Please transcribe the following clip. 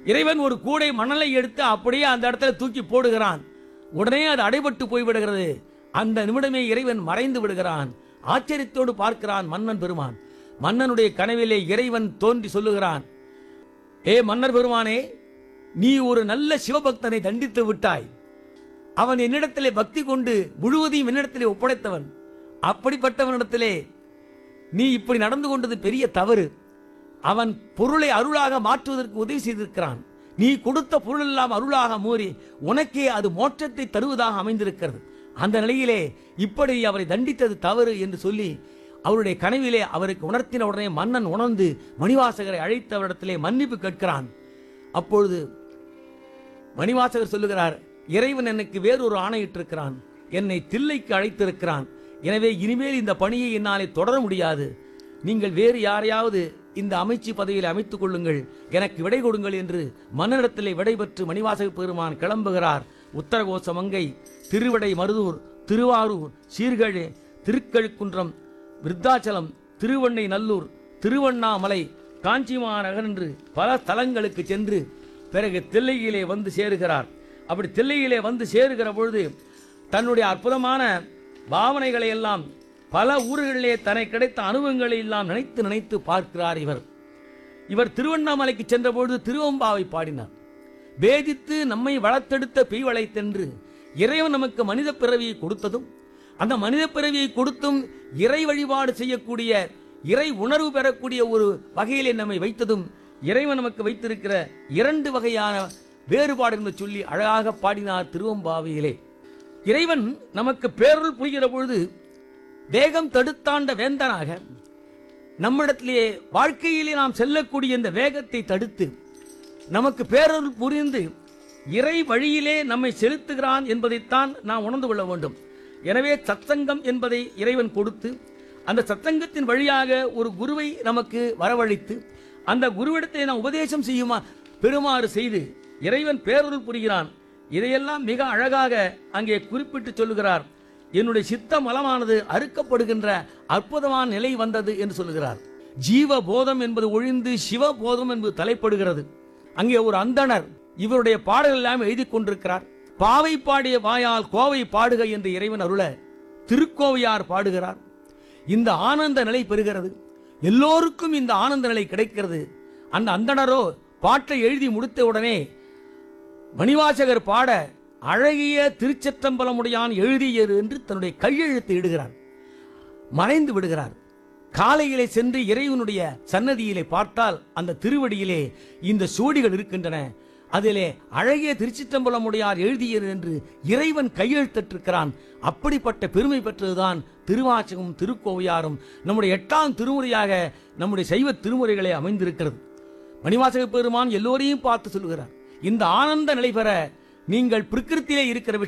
இறைவன் ஒரு கூடை மணலை எடுத்து அப்படியே அந்த இடத்துல தூக்கி போடுகிறான் உடனே அது அடைபட்டு போய்விடுகிறது அந்த நிமிடமே இறைவன் மறைந்து விடுகிறான் ஆச்சரியத்தோடு பார்க்கிறான் மன்னன் பெருமான் மன்னனுடைய கனவிலே இறைவன் தோன்றி சொல்லுகிறான் ஏ மன்னர் பெருமானே நீ ஒரு நல்ல சிவபக்தனை தண்டித்து விட்டாய் அவன் என்னிடத்திலே பக்தி கொண்டு முழுவதையும் என்னிடத்திலே ஒப்படைத்தவன் அப்படிப்பட்டவனிடத்திலே நீ இப்படி நடந்து கொண்டது பெரிய தவறு அவன் பொருளை அருளாக மாற்றுவதற்கு உதவி செய்திருக்கிறான் நீ கொடுத்த பொருள் எல்லாம் அருளாக மூறி உனக்கே அது மோட்சத்தை தருவதாக அமைந்திருக்கிறது அந்த நிலையிலே இப்படி அவரை தண்டித்தது தவறு என்று சொல்லி அவருடைய கனவிலே அவருக்கு உணர்த்தின உடனே மன்னன் உணர்ந்து மணிவாசகரை அழைத்த அவரிடத்திலே மன்னிப்பு கேட்கிறான் அப்பொழுது மணிவாசகர் சொல்லுகிறார் இறைவன் எனக்கு வேறொரு ஆணையிட்டிருக்கிறான் என்னை தில்லைக்கு அழைத்திருக்கிறான் எனவே இனிமேல் இந்த பணியை என்னாலே தொடர முடியாது நீங்கள் வேறு யாரையாவது இந்த அமைச்சு பதவியில் அமைத்துக் கொள்ளுங்கள் எனக்கு விடை கொடுங்கள் என்று மன்னனிடத்திலே விடைபெற்று மணிவாசக பெருமான் கிளம்புகிறார் உத்தரகோச மங்கை திருவிடை மருதூர் திருவாரூர் சீர்கழு திருக்கழுக்குன்றம் விருத்தாச்சலம் திருவண்ணை நல்லூர் திருவண்ணாமலை காஞ்சிமாநகர் என்று பல தலங்களுக்கு சென்று பிறகு தில்லையிலே வந்து சேருகிறார் அப்படி தில்லையிலே வந்து சேருகிற பொழுது தன்னுடைய அற்புதமான பாவனைகளை எல்லாம் பல ஊர்களிலே தனக்கு கிடைத்த அனுபவங்களை எல்லாம் நினைத்து நினைத்து பார்க்கிறார் இவர் இவர் திருவண்ணாமலைக்கு சென்றபொழுது திருவம்பாவை பாடினார் வேதித்து நம்மை வளர்த்தெடுத்த பெய்வளைத்தென்று இறைவன் நமக்கு மனித பிறவியை கொடுத்ததும் அந்த மனித பிறவியை கொடுத்தும் இறை வழிபாடு செய்யக்கூடிய இறை உணர்வு பெறக்கூடிய ஒரு வகையிலே நம்மை வைத்ததும் இறைவன் நமக்கு வைத்திருக்கிற இரண்டு வகையான வேறுபாடு என்று சொல்லி அழகாக பாடினார் திருவம்பாவையிலே இறைவன் நமக்கு பேரருள் புரிகிற பொழுது வேகம் தடுத்தாண்ட வேந்தனாக நம்மிடத்திலே வாழ்க்கையிலே நாம் செல்லக்கூடிய இந்த வேகத்தை தடுத்து நமக்கு பேரருள் புரிந்து இறை வழியிலே நம்மை செலுத்துகிறான் என்பதைத்தான் நாம் உணர்ந்து கொள்ள வேண்டும் எனவே சத்சங்கம் என்பதை இறைவன் கொடுத்து அந்த சத்சங்கத்தின் வழியாக ஒரு குருவை நமக்கு வரவழைத்து அந்த குருவிடத்தை நாம் உபதேசம் செய்யுமா பெருமாறு செய்து இறைவன் பேரருள் புரிகிறான் இதையெல்லாம் மிக அழகாக அங்கே குறிப்பிட்டு சொல்லுகிறார் என்னுடைய சித்த மலமானது அறுக்கப்படுகின்ற அற்புதமான நிலை வந்தது என்று சொல்லுகிறார் ஜீவ போதம் என்பது ஒழிந்து சிவ போதம் என்பது தலைப்படுகிறது அங்கே ஒரு அந்தணர் இவருடைய பாடல்கள் எல்லாம் எழுதி கொண்டிருக்கிறார் பாவை பாடிய வாயால் கோவை பாடுக என்று இறைவன் அருள திருக்கோவையார் பாடுகிறார் இந்த ஆனந்த நிலை பெறுகிறது எல்லோருக்கும் இந்த ஆனந்த நிலை கிடைக்கிறது அந்த அந்தணரோ பாட்டை எழுதி முடித்த உடனே மணிவாசகர் பாட அழகிய திருச்சற்றம்பலமுடையான் எழுதியது என்று தன்னுடைய கையெழுத்து இடுகிறார் மறைந்து விடுகிறார் காலையிலே சென்று இறைவனுடைய சன்னதியிலே பார்த்தால் அந்த திருவடியிலே இந்த சுவடிகள் இருக்கின்றன அதிலே அழகிய திருச்சிற்றம்பலமுடையார் எழுதியது என்று இறைவன் கையெழுத்திட்டிருக்கிறான் அப்படிப்பட்ட பெருமை பெற்றதுதான் திருவாச்சகம் திருக்கோவையாரும் நம்முடைய எட்டாம் திருமுறையாக நம்முடைய சைவ திருமுறைகளே அமைந்திருக்கிறது மணிவாசக பெருமான் எல்லோரையும் பார்த்து சொல்லுகிறார் இந்த ஆனந்த நிலை பெற நீங்கள் பிரகிருத்திலே இருக்கிற